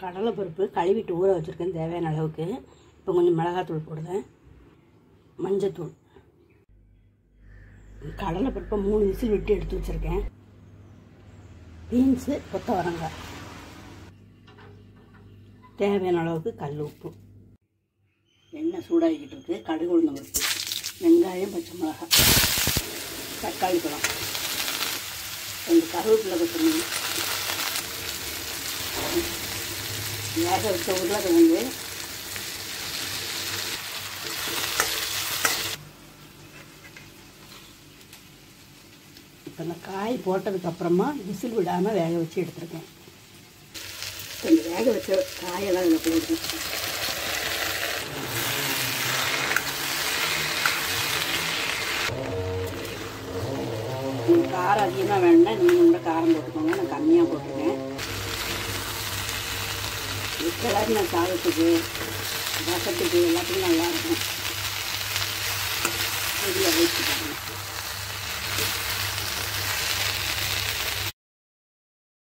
கடலைப்பருப்பு கழுவிட்டு ஊற வச்சுருக்கேன் தேவையான அளவுக்கு இப்போ கொஞ்சம் மிளகாத்தூள் போடுவேன் மஞ்சத்தூள் கடலைப்பருப்பை மூணு விசில் விட்டு எடுத்து வச்சுருக்கேன் பீன்ஸு கொத்தவரங்காய் தேவையான அளவுக்கு கல் உப்பு எண்ணெய் சூடாகிக்கிட்டு இருக்கு கடுகு உளுந்தம் பருப்பு வெங்காயம் பச்சை மிளகாய் தக்காளி பழம் கொஞ்சம் கருவேப்பிலை கொத்தமல்லி வேக வச்ச உருளைக்கிழங்கு இப்போ இந்த காய் போட்டதுக்கப்புறமா விசில் விடாமல் வேக வச்சு எடுத்துருக்கேன் கொஞ்சம் வேக வச்ச காயெல்லாம் இதில் போடுறேன் உங்களுக்கு காரம் அதிகமாக வேணும்னா நீங்கள் கூட காரம் போட்டுக்கோங்க நான் கம்மியாக போட்டிருக்கேன் கிளறி நான் சாதத்துக்கு ரசத்துக்கு எல்லாத்துக்கும் நல்லாயிருக்கும் ரெடியாக வச்சுக்கோங்க